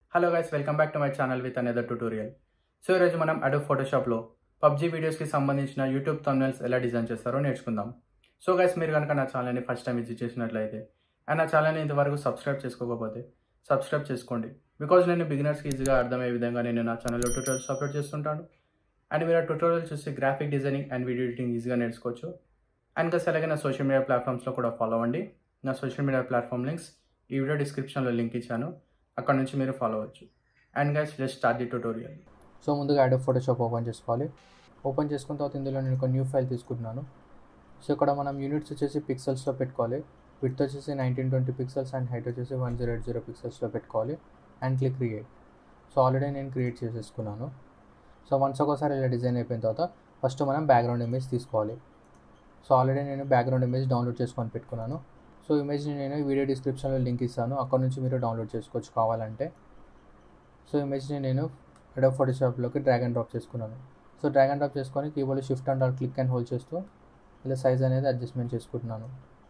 hello guys welcome back to my channel with another tutorial so ఈరోజు మనం Adobe ఫోటోషాప్లో PUBG వీడియోస్కి సంబంధించిన YouTube థంబ్నెల్స్ ఎలా డిజైన్ చేస్తారో నేర్చుకుందాం సో గైస్ మీరు కనుక నా ఛానల్ని ఫస్ట్ టైం విజిట్ చేసినట్లయితే అండ్ నా ఛానల్ని ఇంతవరకు సబ్స్క్రైబ్ చేసుకోకపోతే సబ్స్క్రైబ్ చేసుకోండి బికాజ్ నేను బిగినర్స్కి ఈజీగా అర్థమయ్యే విధంగా నేను నా ఛానల్లో ట్యూటోరియల్స్ అప్లోడ్ చేస్తుంటాను అండ్ మీరు ఆ ట్యూటోరియల్ చూసి graphic designing and video editing ఈజీగా నేర్చుకోవచ్చు అండ్ ఇంకా అలాగే నా సోషల్ మీడియా ప్లాట్ఫామ్స్లో కూడా ఫాలో అవ్వండి నా సోషల్ మీడియా ప్లాట్ఫామ్ లింక్స్ ఈ వీడియో డిస్క్రిప్షన్లో లింక్ ఇచ్చాను అక్కడ నుంచి మీరు ఫాలో అవ్వచ్చు and guys let start the tutorial so ముందుగా అడోబ్ ఫోటోషాప్ ఓపెన్ చేసుకోవాలి ఓపెన్ చేసుకున్న తర్వాత ఇందులో నేను ఒక న్యూ ఫైల్ తీసుకుంటున్నాను సో ఇక్కడ మనం యూనిట్స్ వచ్చేసి పిక్సెల్స్లో పెట్టుకోవాలి విత్ వచ్చేసి nineteen twenty pixels and height వచ్చేసి వన్ జీరో ఎయిట్ జీరో పిక్సెల్స్లో పెట్టుకోవాలి and click create so already నేను క్రియేట్ చేసేసుకున్నాను సో వన్స్ ఒకసారి ఇలా డిజైన్ అయిపోయిన తర్వాత ఫస్ట్ మనం బ్యాక్గ్రౌండ్ ఇమేజ్ తీసుకోవాలి సో ఆల్రెడీ నేను బ్యాక్గ్రౌండ్ ఇమేజ్ డౌన్లోడ్ చేసుకొని పెట్టుకున్నాను సో ఇమేజ్ని నేను వీడియో డిస్క్రిప్షన్లో లింక్ ఇస్తాను అక్కడ నుంచి మీరు డౌన్లోడ్ చేసుకోవచ్చు కావాలంటే సో ఇమేజ్ని నేను అడోబ్ ఫోటోషాప్లోకి డ్రాగ్ అండ్ డ్రాప్ చేసుకున్నాను సో డ్రాగ్ అండ్ డ్రాప్ చేసుకొని keyboard shift and alt click and hold చేస్తూ ఇలా సైజ్ అనేది అడ్జస్ట్మెంట్ చేసుకుంటున్నాను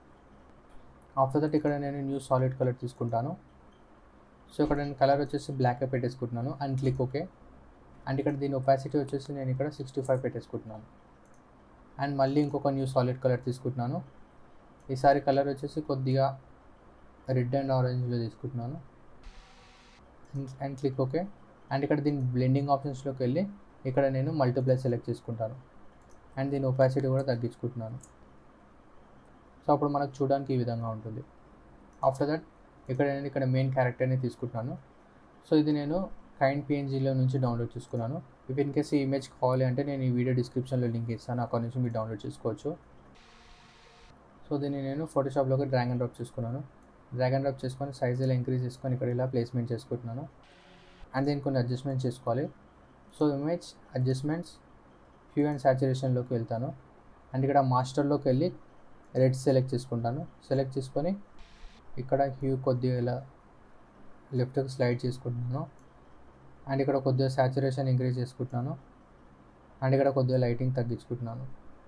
ఆఫ్టర్ దట్ ఇక్కడ నేను న్యూ సాలిడ్ కలర్ తీసుకుంటాను సో ఇక్కడ నేను కలర్ వచ్చేసి బ్లాక్ పెట్టేసుకుంటున్నాను అండ్ క్లిక్ ఓకే అండ్ ఇక్కడ దీని ఒపాసిటీ వచ్చేసి నేను ఇక్కడ సిక్స్టీ ఫైవ్ పెట్టేసుకుంటున్నాను అండ్ మళ్ళీ ఇంకొక న్యూ సాలిడ్ కలర్ తీసుకుంటున్నాను ఈసారి కలర్ వచ్చేసి కొద్దిగా రెడ్ అండ్ ఆరెంజ్లో తీసుకుంటున్నాను అండ్ క్లిక్ ఓకే అండ్ ఇక్కడ దీని బ్లెండింగ్ ఆప్షన్స్లోకి వెళ్ళి ఇక్కడ నేను మల్టిప్లై సెలెక్ట్ చేసుకుంటాను అండ్ దీని ఒపాసిటీ కూడా తగ్గించుకుంటున్నాను సో అప్పుడు మనకు చూడడానికి ఈ విధంగా ఉంటుంది ఆఫ్టర్ దట్ ఇక్కడ నేను ఇక్కడ మెయిన్ క్యారెక్టర్ని తీసుకుంటున్నాను సో ఇది నేను కైండ్ పిఎన్జీలో నుంచి డౌన్లోడ్ చేసుకున్నాను ఇఫ్ ఇన్ కేస్ ఈ ఇమేజ్ కావాలి అంటే నేను ఈ వీడియో డిస్క్రిప్షన్లో లింక్ ఇస్తాను అక్కడ నుంచి మీరు డౌన్లోడ్ చేసుకోవచ్చు సో దీన్ని నేను ఫోటోషాప్లోకి డ్రాగ్ అండ్ డ్రాప్ చేసుకున్నాను డ్రాగ్ అండ్ డ్రాప్ చేసుకొని సైజ్ ఇలా ఇంక్రీజ్ చేసుకొని ఇక్కడ ఇలా ప్లేస్మెంట్ చేసుకుంటున్నాను అండ్ దీన్ని కొన్ని అడ్జస్ట్మెంట్ చేసుకోవాలి so image adjustments hue and సాచురేషన్లోకి వెళ్తాను అండ్ ఇక్కడ మాస్టర్లోకి వెళ్ళి రెడ్ సెలెక్ట్ చేసుకుంటాను సెలెక్ట్ చేసుకొని ఇక్కడ హ్యూ కొద్దిగా ఇలా లెఫ్ట్కి స్లైడ్ చేసుకుంటున్నాను అండ్ ఇక్కడ కొద్దిగా సాచురేషన్ ఇంక్రీజ్ చేసుకుంటున్నాను అండ్ ఇక్కడ కొద్దిగా లైటింగ్ తగ్గించుకుంటున్నాను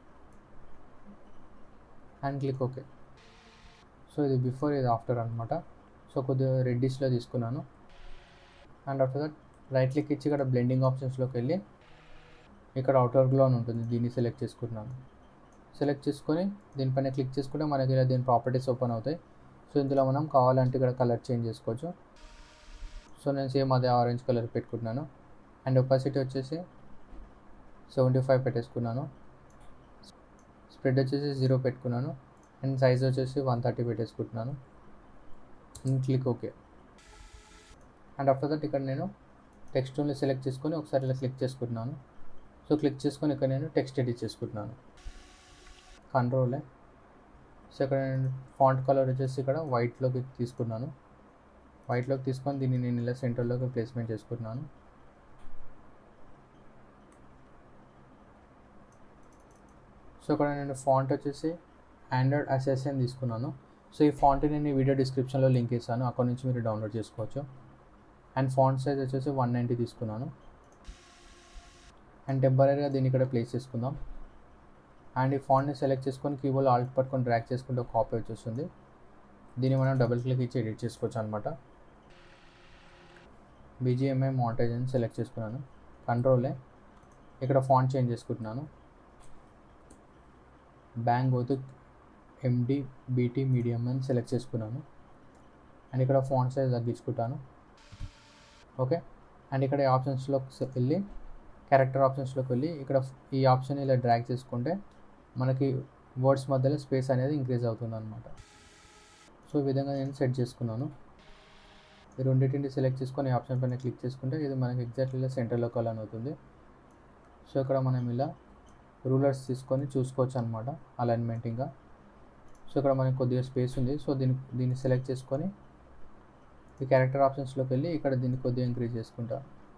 అండ్ క్లిక్ ఓకే సో ఇది బిఫోర్ ఇది ఆఫ్టర్ అనమాట సో కొద్దిగా రెడ్డిష్లో తీసుకున్నాను and after that right click ఇచ్చి ఇక్కడ బ్లెండింగ్ ఆప్షన్స్లోకి వెళ్ళి ఇక్కడ అవుటర్ గ్లో అని ఉంటుంది దీన్ని సెలెక్ట్ చేసుకుంటున్నాను సెలెక్ట్ చేసుకొని దీనిపైన క్లిక్ చేసుకుంటే మనకి ఇలా దీని ప్రాపర్టీస్ ఓపెన్ అవుతాయి సో ఇందులో మనం కావాలంటే ఇక్కడ కలర్ చేంజ్ చేసుకోవచ్చు సో నేను సేమ్ అదే ఆరెంజ్ కలర్ పెట్టుకుంటున్నాను అండ్ ఒపాసిటీ వచ్చేసి సెవెంటీ ఫైవ్ పెట్టేసుకున్నాను స్ప్రెడ్ వచ్చేసి జీరో పెట్టుకున్నాను అండ్ సైజ్ వచ్చేసి వన్ థర్టీ పెట్టేసుకుంటున్నాను and click okay and after that ఇక్కడ నేను టెక్స్ట్ ఓన్లీ సెలెక్ట్ చేసుకొని ఒకసారి ఇలా క్లిక్ చేసుకుంటున్నాను సో క్లిక్ చేసుకొని ఇక్కడ నేను టెక్స్ట్ ఎడిట్ చేసుకుంటున్నాను కంట్రోలే సో ఇక్కడ నేను ఫాంట్ కలర్ వచ్చేసి ఇక్కడ వైట్లోకి తీసుకున్నాను వైట్లోకి తీసుకొని దీన్ని నేను ఇలా సెంటర్లోకి ప్లేస్మెంట్ చేసుకుంటున్నాను సో ఇక్కడ నేను ఫాంట్ వచ్చేసి ఆండ్రాయిడ్ అసెసన్ తీసుకున్నాను సో ఈ ఫాంట్ నేను ఈ వీడియో డిస్క్రిప్షన్లో లింక్ ఇస్తాను అక్కడ నుంచి మీరు డౌన్లోడ్ చేసుకోవచ్చు అండ్ ఫాంట్ సైజ్ వచ్చేసి వన్ నైంటీ తీసుకున్నాను అండ్ టెంపరీగా దీన్ని ఇక్కడ ప్లేస్ చేసుకుందాం అండ్ ఈ ఫాంట్ని సెలెక్ట్ చేసుకొని కీబోర్డ్ ఆల్ట్ పట్టుకొని డ్రాక్ చేసుకుంటే ఒక కాపీ వచ్చేస్తుంది దీన్ని మనం డబుల్ క్లిక్ ఇచ్చి ఎడిట్ చేసుకోవచ్చు అనమాట బీజిఎంఐ మౌంటేజ్ అని సెలెక్ట్ చేసుకున్నాను కంట్రోలే ఇక్కడ ఫాంట్ చేంజ్ చేసుకుంటున్నాను బ్యాంగ్ పోతూ ఎండి బీటీ మీడియం అని సెలెక్ట్ చేసుకున్నాను అండ్ ఇక్కడ ఫాంట్ సైజ్ తగ్గించుకుంటాను ఓకే అండ్ ఇక్కడ ఈ ఆప్షన్స్లోకి వెళ్ళి క్యారెక్టర్ ఆప్షన్స్లోకి వెళ్ళి ఇక్కడ ఈ ఆప్షన్ ఇలా డ్రాగ్ చేసుకుంటే మనకి వర్డ్స్ మధ్యలో స్పేస్ అనేది ఇంక్రీజ్ అవుతుంది అనమాట సో ఈ విధంగా నేను సెట్ చేసుకున్నాను ఈ రెండింటిని సెలెక్ట్ చేసుకొని ఈ ఆప్షన్ పైన క్లిక్ చేసుకుంటే ఇది మనకి ఎగ్జాక్ట్లీ ఇలా సెంటర్లో కలర్ అవుతుంది సో ఇక్కడ మనం ఇలా రూలర్స్ తీసుకొని చూసుకోవచ్చు అనమాట అలైన్మెంట్ ఇంకా సో ఇక్కడ మనకి కొద్దిగా స్పేస్ ఉంది సో దీన్ని దీన్ని సెలెక్ట్ చేసుకొని ఈ క్యారెక్టర్ ఆప్షన్స్లోకి వెళ్ళి ఇక్కడ దీన్ని కొద్దిగా ఇంక్రీజ్ చేసుకుంటా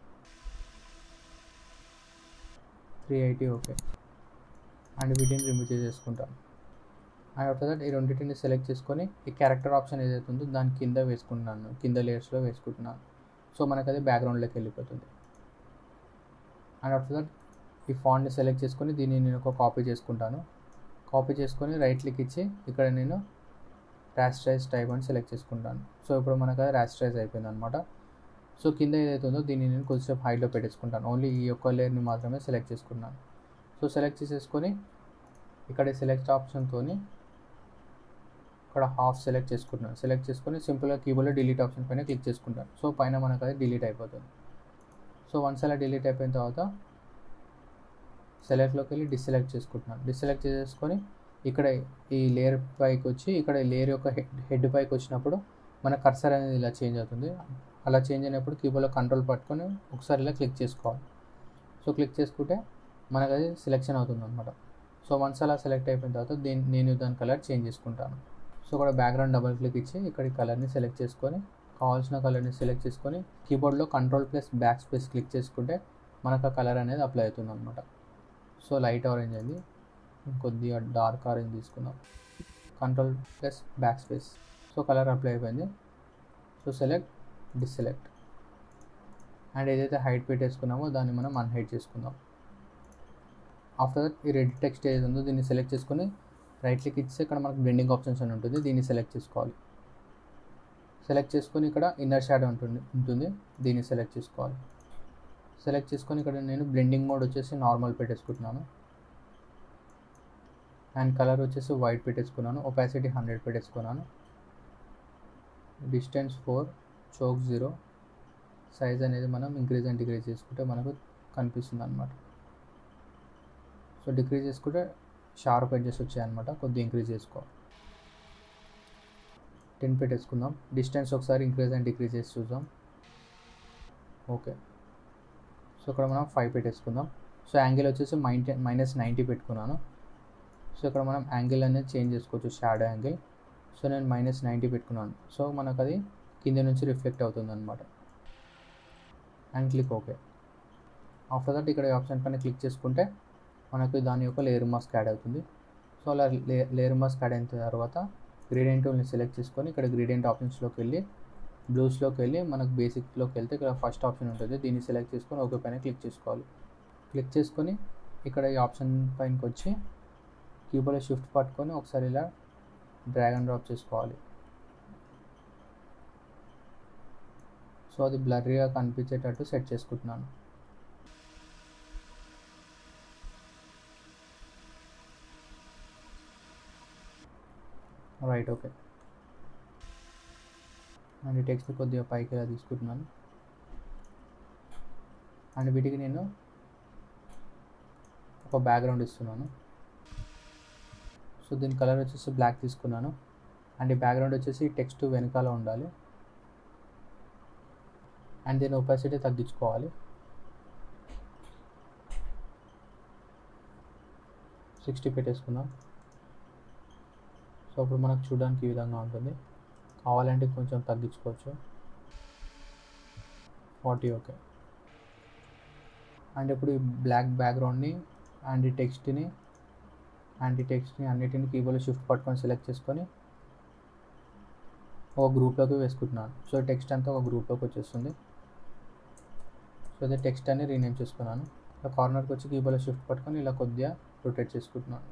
త్రీ ఎయిటీ ఓకే అండ్ వీటిని రిమూవ్ చేసేసుకుంటాను అండ్ ఆఫ్టర్ దట్ ఈ రెండింటిని సెలెక్ట్ చేసుకొని ఈ క్యారెక్టర్ ఆప్షన్ ఏదైతే ఉందో దాని కింద వేసుకుంటున్నాను కింద లేయర్స్లో వేసుకుంటున్నాను సో మనకు అది బ్యాక్గ్రౌండ్లోకి వెళ్ళిపోతుంది అండ్ ఆఫ్టర్ దట్ ఈ ఫాంట్ని సెలెక్ట్ చేసుకొని దీన్ని నేను ఒక కాపీ చేసుకుంటాను కాపీ చేసుకొని రైట్ క్లిక్ ఇచ్చి ఇక్కడ నేను రాస్ట్రైజ్ టైప్ అని సెలెక్ట్ చేసుకుంటాను సో ఇప్పుడు మనకు అది రాస్ట్రైజ్ అయిపోయింది అనమాట సో కింద ఏదైతే ఉందో దీన్ని నేను కొద్దిసేపు హైట్లో పెట్టేసుకుంటాను ఓన్లీ ఈ యొక్క లేయర్ని మాత్రమే సెలెక్ట్ చేసుకున్నాను సో సెలెక్ట్ చేసేసుకొని ఇక్కడ సెలెక్ట్ ఆప్షన్తో ఇక్కడ హాఫ్ సెలెక్ట్ చేసుకుంటున్నాను సెలెక్ట్ చేసుకొని సింపుల్గా కీబోర్డ్లో డిలీట్ ఆప్షన్ పైన క్లిక్ చేసుకుంటాను సో పైన మనకు అది డిలీట్ అయిపోతుంది సో వన్స్ అలా డిలీట్ అయిపోయిన తర్వాత సెలెక్ట్లోకి వెళ్ళి డిసెలెక్ట్ చేసుకుంటున్నాను డిసెలెక్ట్ చేసేసుకొని ఇక్కడ ఈ లేయర్ పైకి వచ్చి ఇక్కడ లేయర్ యొక్క హెడ్ హెడ్ పైకి వచ్చినప్పుడు మన కర్సర్ అనేది ఇలా చేంజ్ అవుతుంది అలా చేంజ్ అయినప్పుడు కీబోర్డ్లో కంట్రోల్ పట్టుకొని ఒకసారి ఇలా క్లిక్ చేసుకోవాలి సో క్లిక్ చేసుకుంటే మనకు అది సెలెక్షన్ అవుతుంది అనమాట సో వన్స్ అలా సెలెక్ట్ అయిపోయిన తర్వాత దీని నేను దాని కలర్ చేంజ్ చేసుకుంటాను సో ఇక్కడ బ్యాక్గ్రౌండ్ డబల్ క్లిక్ ఇచ్చి ఇక్కడ కలర్ని సెలెక్ట్ చేసుకొని కావాల్సిన కలర్ని సెలెక్ట్ చేసుకొని కీబోర్డ్లో control plus back space click చేసుకుంటే మనకు ఆ కలర్ అనేది అప్లై అవుతుంది అనమాట సో లైట్ ఆరెంజ్ అయింది కొద్దిగా డార్క్ ఆరెంజ్ తీసుకుందాం control plus back space so colour apply అయిపోయింది సో సెలెక్ట్ డిసెలెక్ట్ అండ్ ఏదైతే హైట్ పెట్టేసుకున్నామో దాన్ని మనం అన్హైట్ చేసుకుందాం ఆఫ్టర్ దట్ ఈ రెడ్ టెక్స్ట్ ఏది ఉందో దీన్ని సెలెక్ట్ చేసుకొని రైట్ క్లిక్ ఇస్తే ఇక్కడ మనకు బ్లెండింగ్ ఆప్షన్స్ అని ఉంటుంది దీన్ని సెలెక్ట్ చేసుకోవాలి సెలెక్ట్ చేసుకొని ఇక్కడ ఇన్నర్ షాడో ఉంటుంది ఉంటుంది దీన్ని సెలెక్ట్ చేసుకోవాలి సెలెక్ట్ చేసుకొని ఇక్కడ నేను బ్లెండింగ్ మోడ్ వచ్చేసి నార్మల్ పెట్టేసుకుంటున్నాను అండ్ కలర్ వచ్చేసి వైట్ పెట్టేసుకున్నాను ఒపాసిటీ హండ్రెడ్ పెట్టేసుకున్నాను distance four choke zero size అనేది మనం ఇంక్రీజ్ అండ్ డిక్రీజ్ చేసుకుంటే మనకు కనిపిస్తుంది అనమాట సో డిక్రీజ్ చేసుకుంటే షార్ప్ ఎడ్జెస్ వచ్చాయన్నమాట కొద్దిగా ఇంక్రీజ్ చేసుకోవాలి టెన్ పెట్టేసుకుందాం డిస్టెన్స్ ఒకసారి ఇంక్రీజ్ అండ్ డిక్రీజ్ చేసి చూద్దాం ఓకే సో ఇక్కడ మనం ఫైవ్ పెట్టేసుకుందాం సో యాంగిల్ వచ్చేసి మైంటే మైనస్ నైంటీ పెట్టుకున్నాను సో ఇక్కడ మనం యాంగిల్ అనేది చేంజ్ చేసుకోవచ్చు షాడో యాంగిల్ సో నేను మైనస్ నైంటీ పెట్టుకున్నాను సో మనకు అది కింద నుంచి రిఫ్లెక్ట్ అవుతుంది అనమాట and click okay after that ఇక్కడ ఆప్షన్ పైన క్లిక్ చేసుకుంటే మనకు దాని యొక్క లేయర్ మాస్క్ యాడ్ అవుతుంది సో అలా లే లేయర్ మాస్క్ యాడ్ అయిన తర్వాత గ్రీడియంట్ టూల్ని సెలెక్ట్ చేసుకొని ఇక్కడ గ్రీడియంట్ ఆప్షన్స్లోకి వెళ్ళి బ్లూస్లోకి వెళ్ళి మనకు బేసిక్లోకి వెళ్తే ఇక్కడ ఫస్ట్ ఆప్షన్ ఉంటుంది దీన్ని సెలెక్ట్ చేసుకొని ఓకే పైన క్లిక్ చేసుకోవాలి క్లిక్ చేసుకొని ఇక్కడ ఈ ఆప్షన్ పైనకి వచ్చి కీబోర్డ్లో షిఫ్ట్ పట్టుకొని ఒకసారి ఇలా డ్రాగ్ అండ్ డ్రాప్ చేసుకోవాలి సో అది బ్లర్రీగా కనిపించేటట్టు సెట్ చేసుకుంటున్నాను రైట్ ఓకే అండ్ ఈ టెక్స్ట్ కొద్దిగా పైకి ఇలా తీసుకుంటున్నాను అండ్ వీటికి నేను ఒక బ్యాక్గ్రౌండ్ ఇస్తున్నాను సో దీని కలర్ వచ్చేసి బ్లాక్ తీసుకున్నాను అండ్ ఈ బ్యాక్గ్రౌండ్ వచ్చేసి టెక్స్ట్ వెనకాల ఉండాలి అండ్ దీని ఒపాసిటీ తగ్గించుకోవాలి సిక్స్టీ పెట్టేసుకుందాం సో అప్పుడు మనకు చూడడానికి ఈ విధంగా ఉంటుంది కావాలంటే కొంచెం తగ్గించుకోవచ్చు ఫార్టీ ఓకే అండ్ ఇప్పుడు ఈ బ్లాక్ బ్యాక్గ్రౌండ్ని అండ్ ఈ టెక్స్ట్ని అండ్ ఈ టెక్స్ట్ని అన్నిటిని కీబోర్డ్లో షిఫ్ట్ పట్టుకొని సెలెక్ట్ చేసుకొని ఒక గ్రూప్లోకి వేసుకుంటున్నాను సో టెక్స్ట్ అంతా ఒక గ్రూప్లోకి వచ్చేస్తుంది సో అదే టెక్స్ట్ అని రీనేమ్ చేసుకున్నాను ఇలా కార్నర్కి వచ్చి కీబోర్డ్లో షిఫ్ట్ పట్టుకొని ఇలా కొద్దిగా రొటేట్ చేసుకుంటున్నాను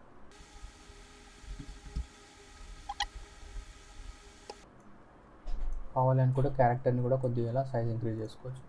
కావాలని కూడా క్యారెక్టర్ని కూడా కొద్దిగా ఇలా సైజ్ ఇంక్రీజ్ చేసుకోవచ్చు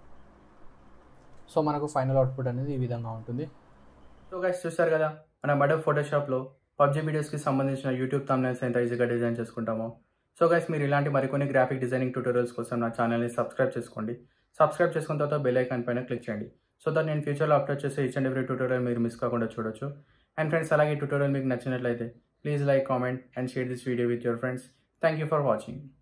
సో మనకు ఫైనల్ అవుట్పుట్ అనేది ఈ విధంగా ఉంటుంది సో గైస్ చూస్తారు కదా మనం అడబ్ ఫోటోషాప్లో పబ్జీ వీడియోస్కి సంబంధించిన యూట్యూబ్ తమ్నైల్స్ ఎంత ఈజీగా డిజైన్ చేసుకుంటామో సో గైస్ మీరు ఇలాంటి మరికొన్ని గ్రాఫిక్ డిజైనింగ్ ట్యూటోరియల్స్ కోసం నా ఛానల్ని సబ్స్క్రైబ్ చేసుకోండి సబ్స్క్రైబ్ చేసుకున్న తర్వాత బెల్ ఐకాన్ పైన క్లిక్ చేయండి సో దట్ నేను ఫ్యూచర్లో అప్లోడ్ చేసే ఈచ్ అండ్ ఎవ్రీ ట్యూటోరియల్ మీరు మిస్ కాకుండా చూడొచ్చు అండ్ ఫ్రెండ్స్ అలాగే ఈ ట్యూటోరియల్ మీకు నచ్చినట్లయితే please like comment and share this video with your friends thank you for watching